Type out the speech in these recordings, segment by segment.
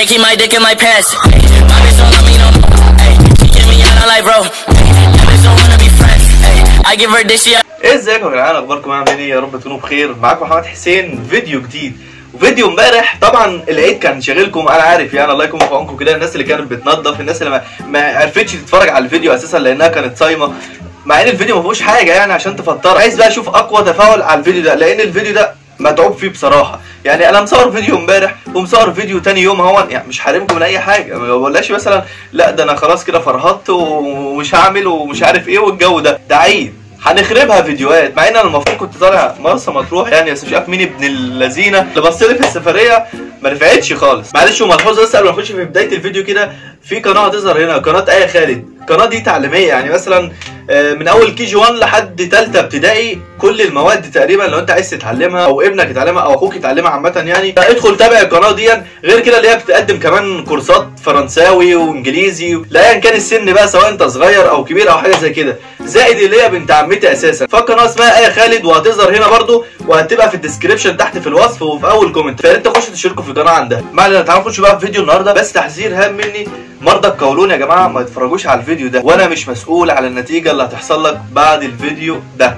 can't keep my dick in my pants. Ay, my bitch don't love me no more. Ay, she kick me out, I'm like, bro. Ay, that bitch don't wanna be friends. Ay, I give her this, she ايه ازيكم يا جدعان اخباركم عاملين ايه يا رب تكونوا بخير معاكم محمد حسين فيديو جديد وفيديو امبارح طبعا العيد كان شاغلكم انا عارف يعني الله يكون في عونكم كده الناس اللي كانت بتنظف الناس اللي ما, ما عرفتش تتفرج على الفيديو اساسا لانها كانت صايمه مع ان الفيديو ما فيهوش حاجه يعني عشان تفطر عايز بقى اشوف اقوى تفاعل على الفيديو ده لان الفيديو ده متعوب فيه بصراحه يعني انا مصور فيديو امبارح ومصور فيديو تاني يوم اهو يعني مش حارمكم من اي حاجه ما بقولكش مثلا لا ده انا خلاص كده فرهطت ومش هعمل ومش عارف ايه والجو ده ده عيد هنخربها فيديوهات مع ان انا المفروض كنت طالع مرسى مطروح يعني بس مش عارف مين ابن اللذينه اللي بص لي في السفريه ما نفعتش خالص معلش وملحوظه بس قبل ما نخش في بدايه الفيديو كده في قناه هتظهر هنا قناه ايه خالد القناه دي تعليميه يعني مثلا آه، من اول كي جي 1 لحد ثالثه ابتدائي كل المواد تقريبا لو انت عايز تتعلمها او ابنك يتعلمها او اخوك يتعلمها عامه يعني ادخل تابع القناه دي غير كده اللي هي بتقدم كمان كورسات فرنساوي وانجليزي لا ايا كان السن بقى سواء انت صغير او كبير او حاجه زي كده زائد اللي هي بنت عمتي اساسا فالقناه اسمها ايه خالد وهتظهر هنا برضو وهتبقى في الديسكربشن تحت في الوصف وفي اول كومنت فيا ريت تخشوا تشتركوا في القناه عندها ما علينا تعالوا نخش بقى في فيديو النهارده بس تحذير هام مني مرضى القولون يا جماعه ما يتفرجوش على الفيديو ده وانا مش مسؤول على النتيجه اللي هتحصل لك بعد الفيديو ده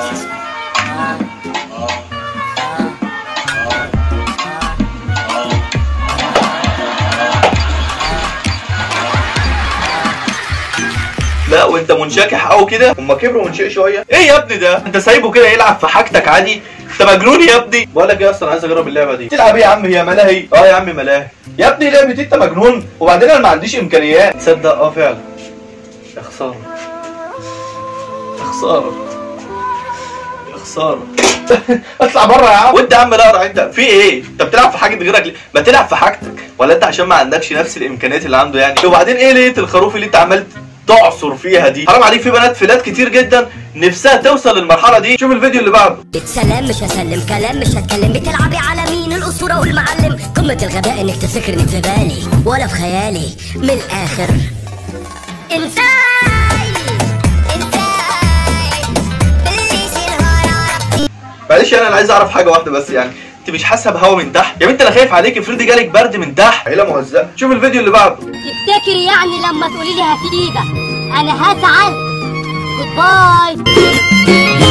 لا وانت منشكح قوي كده هما كبروا من شيء شويه ايه يا ابني ده انت سايبه كده يلعب في حاجتك عادي انت مجنون يا ابني بقول لك ايه اصلا عايز اجرب اللعبه دي تلعب ايه يا عم هي ملاهي اه يا عم ملاهي يا ابني لعبه إيه؟ انت مجنون وبعدين انا ما عنديش امكانيات تصدق اه فعلا يا خساره يا خساره يا خساره اطلع بره يا عم وانت يا عم لا انت في ايه انت بتلعب في حاجه غيرك ليه ما تلعب في حاجتك ولا انت عشان ما عندكش نفس الامكانيات اللي عنده يعني وبعدين ايه ليه الخروف اللي انت عمال تعصر فيها دي حرام عليك في بنات فلات كتير جدا نفسها توصل للمرحله دي شوف الفيديو اللي بعده بتسلم مش هسلم كلام مش هتكلم بتلعبي على مين الاسطوره والمعلم قمه الغباء انك تفتكر انك في بالي ولا في خيالي من الاخر انساي انساي بليش الهرا معلش انا عايز اعرف حاجه واحده بس يعني انت مش حاسه بهوا من تحت يا بنت انا خايف عليك افرضي جالك برد من تحت عيله مهزأه شوف الفيديو اللي بعده تفتكري يعني لما تقولي لي هسيبك انا هزعل جود باي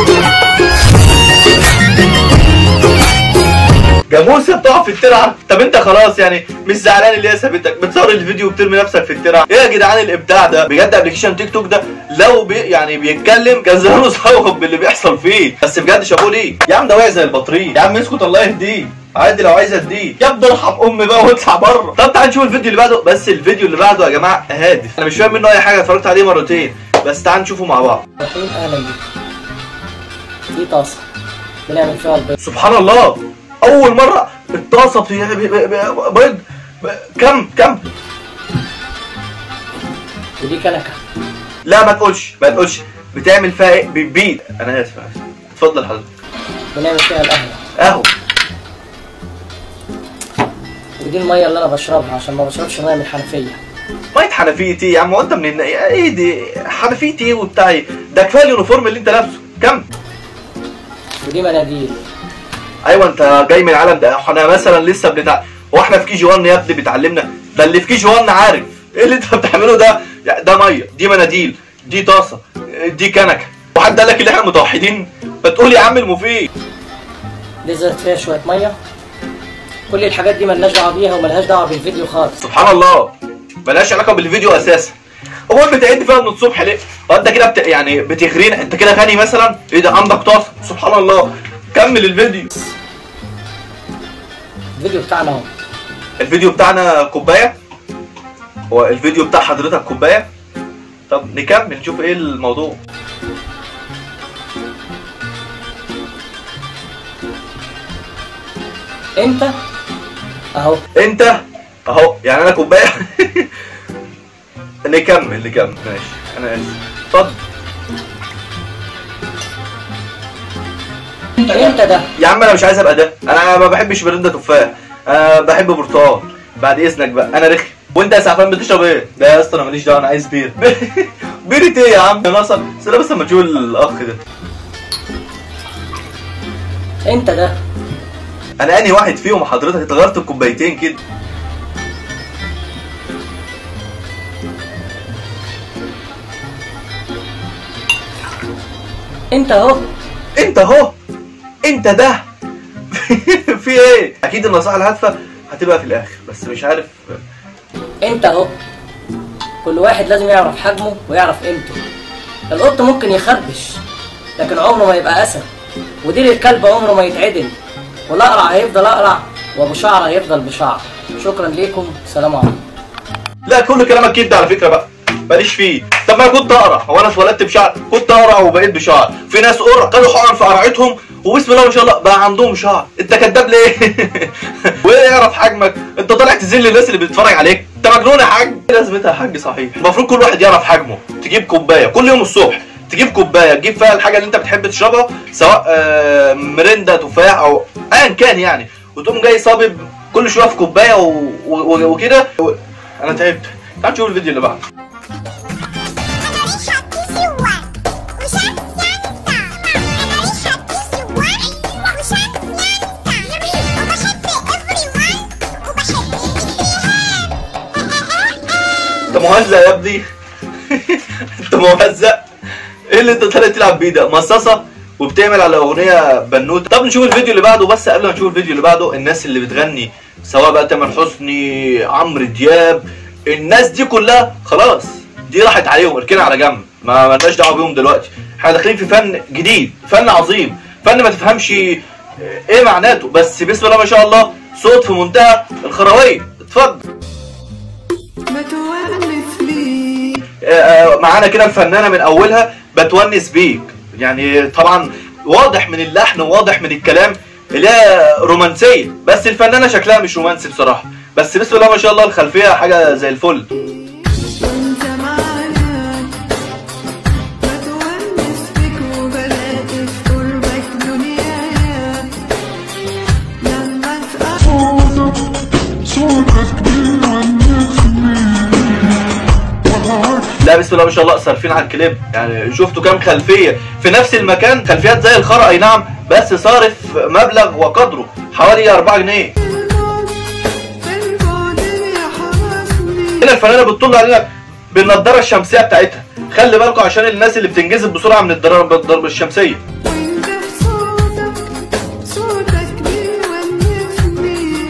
جاموسه بتقع في الترعه طب انت خلاص يعني مش زعلان اللي هي سابتك بتصور الفيديو وبترمي نفسك في الترعه ايه يا جدعان الابداع ده بجد ابلكيشن تيك توك ده لو بي يعني بيتكلم كان زمانه صوب باللي بيحصل فيه بس بجد شابوه ليه يا عم ده واقع زي البطريق يا عم اسكت الله يهديه عادي لو عايز اديه يا ابني ارحم امي بقى واطلع بره طب تعال نشوف الفيديو اللي بعده بس الفيديو اللي بعده يا جماعه هادف انا مش فاهم منه اي حاجه اتفرجت عليه مرتين بس تعال نشوفه مع بعض الرحيم اهلا بيك دي طاسه بنعمل فيها البيض سبحان الله اول مره الطاسه في ب- ب- ب- بيض ب- كم كم ودي كنكه لا ما تقولش ما تقولش بتعمل فيها ايه ب- بيض انا اسف أنا آسف. اتفضل حضرتك بنعمل فيها القهوه اهو ودي الميه اللي انا بشربها عشان ما بشربش ميه من الحنفيه ميه حنفيه ايه يا عم هو انت من ايه دي حنفيه ايه وبتاع ايه ده كفايه اليونيفورم اللي انت لابسه كم ودي مناديل ايوه انت جاي من العالم ده احنا مثلا لسه بنتع هو احنا في كي جي 1 يا ابني بتعلمنا ده اللي في كي جي 1 عارف ايه اللي انت بتعمله ده يعني ده ميه دي مناديل دي طاسه دي كنكه وحد قال لك ان احنا متوحدين ما تقول يا عم المفيد دي زرت فيها شويه ميه كل الحاجات دي ملناش دعوه بيها وملهاش دعوه بالفيديو خالص سبحان الله ملهاش علاقه بالفيديو اساسا هو انت بتعد فيها من الصبح ليه؟ هو انت كده بت... يعني بتغرينا انت كده غني مثلا ايه ده عندك طاسه سبحان الله كمل الفيديو الفيديو بتاعنا اهو الفيديو بتاعنا كوبايه هو الفيديو بتاع حضرتك كوبايه طب نكمل نشوف ايه الموضوع انت اهو انت اهو يعني انا كوبايه نكمل نكمل ماشي انا اسف اتفضل انت ده يا عم انا مش عايز ابقى ده انا ما بحبش برنده تفاح انا بحب برتقال بعد اذنك بقى انا رخي وانت يا سعفان بتشرب ايه؟ لا يا اسطى انا ماليش دعوه انا عايز بير بيرة ايه يا عم يا ناصر؟ استنى بس اما تشوف الاخ ده انت ده انا انهي واحد فيهم حضرتك اتغيرت الكوبايتين كده انت اهو انت اهو انت ده في ايه اكيد النصائح الهادفه هتبقى في الاخر بس مش عارف انت اهو كل واحد لازم يعرف حجمه ويعرف قيمته القط ممكن يخربش لكن عمره ما يبقى اسد وديل الكلب عمره ما يتعدل والاقرع هيفضل اقرع وابو شعر هيفضل بشعر شكرا ليكم سلام عليكم لا كل كلامك كده على فكره بقى ماليش فيه طب ما انا كنت اقرع هو انا اتولدت بشعر كنت اقرع وبقيت بشعر في ناس قرع خدوا حقن في قرعتهم وبسم الله ما شاء الله بقى عندهم شعر انت كداب ليه وايه يعرف حجمك انت طالع تذل الناس اللي بتتفرج عليك انت مجنون يا حاج ايه لازمتها يا حاج صحيح المفروض كل واحد يعرف حجمه تجيب كوبايه كل يوم الصبح تجيب كوبايه تجيب فيها الحاجه اللي انت بتحب تشربها سواء آه، مريندا تفاح او ايا كان يعني وتقوم جاي صابب كل شويه في كوبايه و- و- وكده و... انا تعبت تعال نشوف الفيديو اللي بعده انت مهزأ يا ابني انت مهزأ ايه اللي انت طالع تلعب بيه ده مصاصه وبتعمل على اغنيه بنوته طب نشوف الفيديو اللي بعده بس قبل ما نشوف الفيديو اللي بعده الناس اللي بتغني سواء بقى تامر حسني عمرو دياب الناس دي كلها خلاص دي راحت عليهم اركنها على جنب ما مالناش دعوه بيهم دلوقتي احنا داخلين في فن جديد فن عظيم فن ما تفهمش ايه معناته بس بسم الله ما شاء الله صوت في منتهى الخرويه اتفضل ما تونس لي آه، معانا كده الفنانه من اولها بتونس بيك يعني طبعا واضح من اللحن واضح من الكلام اللي هي رومانسيه بس الفنانه شكلها مش رومانسي بصراحه بس بسم الله ما شاء الله الخلفيه حاجه زي الفل وانت معايا ما تونس بك وبلاقي في قربك دنيايا لما تقرب صوتك بيونسني وهواك لا بسم الله ما شاء الله صارفين على الكليب يعني شفتوا كام خلفيه في نفس المكان خلفيات زي الخرا اي نعم بس صارف مبلغ وقدره حوالي 4 جنيه البعد البعد يا حرسني هنا الفنانه بتطل علينا بالنضاره الشمسيه بتاعتها خلي بالكم عشان الناس اللي بتنجذب بسرعه من الضرب الضرب الشمسيه وانت في صوتك صوتك بيونسني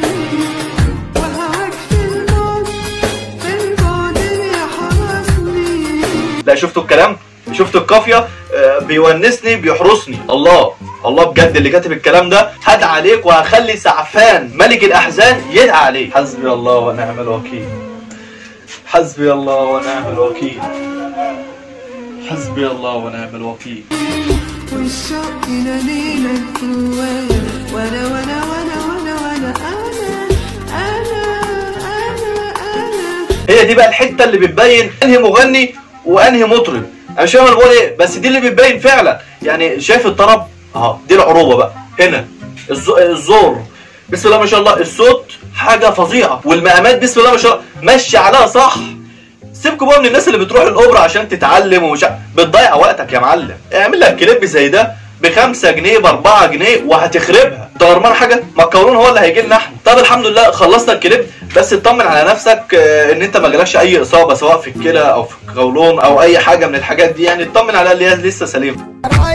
وهواك في البعد في البعد يا حرسني لا شفتوا الكلام شفتوا القافيه آه، بيونسني بيحرسني الله الله بجد اللي كاتب الكلام ده هدعى عليك وهخلي سعفان ملك الاحزان يدعى عليك حسبي الله ونعم الوكيل حسبي الله ونعم الوكيل حسبي الله ونعم الوكيل والشوق ليلك جوايا وانا وانا وانا وانا وانا انا انا انا انا هي دي بقى الحته اللي بتبين انهي مغني وانهي مطرب انا مش فاهم انا بقول ايه بس دي اللي بتبين فعلا يعني شايف الطرب اهو دي العروبه بقى هنا الز- الزور بسم الله ما شاء الله الصوت حاجه فظيعه والمقامات بسم الله ما شاء الله ماشيه عليها صح سيبكوا بقى من الناس اللي بتروح الاوبرا عشان تتعلم ومش ع- بتضيع وقتك يا معلم اعمل لك كليب زي ده بخمسة جنيه بأربعة جنيه وهتخربها انت غرمان حاجة ما القولون هو اللي هيجي لنا احنا طب الحمد لله خلصنا الكليب بس اطمن على نفسك آه، ان انت ما جالكش اي اصابة سواء في الكلى او في القولون او اي حاجة من الحاجات دي يعني اطمن على اللي هي لسه سليمة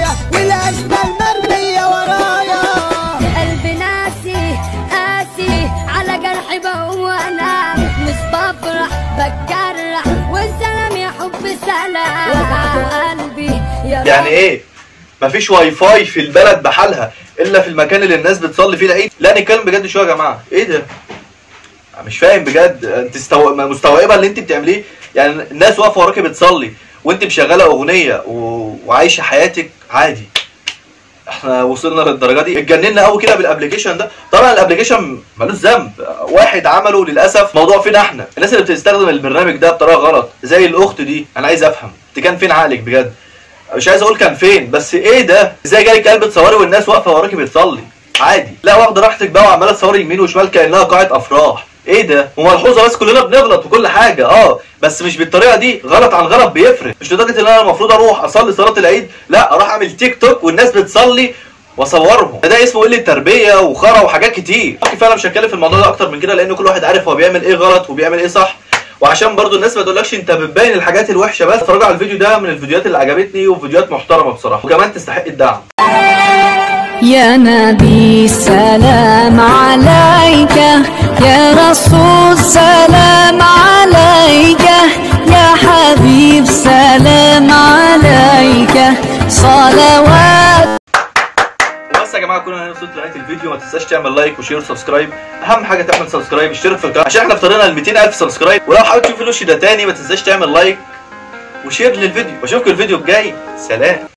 قلبي ناسي قاسي على جرحي بوانا مش بفرح بتجرح والسلام يا حب سلام وجع قلبي يا يعني ايه مفيش واي فاي في البلد بحالها الا في المكان اللي الناس بتصلي فيه العيد لا نتكلم بجد شويه يا جماعه ايه ده أنا مش فاهم بجد انت استو... مستوعبه اللي انت بتعمليه يعني الناس واقفه وراكي بتصلي وانت مشغله اغنيه و... وعايشه حياتك عادي احنا وصلنا للدرجه دي اتجننا قوي كده بالابلكيشن ده طبعا الابلكيشن ملوش ذنب واحد عمله للاسف موضوع فينا احنا الناس اللي بتستخدم البرنامج ده بطريقه غلط زي الاخت دي انا عايز افهم انت كان فين عقلك بجد مش عايز اقول كان فين بس ايه ده ازاي جالك قلب تصوري والناس واقفه وراكي بتصلي عادي لا واخده راحتك بقى وعماله تصوري يمين وشمال كانها قاعه افراح ايه ده وملحوظه بس كلنا بنغلط وكل حاجه اه بس مش بالطريقه دي غلط عن غلط بيفرق مش لدرجه ان انا المفروض اروح اصلي صلاه العيد لا اروح اعمل تيك توك والناس بتصلي واصورهم ده اسمه قله تربيه وخرا وحاجات كتير اخي فعلا مش هتكلم في الموضوع ده اكتر من كده لان كل واحد عارف هو بيعمل ايه غلط وبيعمل ايه صح وعشان برضو الناس ما تقولكش انت بتبين الحاجات الوحشه بس اتفرجوا على الفيديو ده من الفيديوهات اللي عجبتني وفيديوهات محترمه بصراحه وكمان تستحق الدعم يا نبي سلام عليك يا رسول سلام عليك يا حبيب سلام عليك صلوات بس يا جماعه كنا هنا وصلت لنهايه الفيديو ما تنساش تعمل لايك وشير وسبسكرايب اهم حاجه تعمل سبسكرايب اشترك في القناه عشان احنا في طريقنا ل 200000 سبسكرايب ولو حابب تشوف الوش ده تاني ما تنساش تعمل لايك وشير للفيديو واشوفكم الفيديو الجاي سلام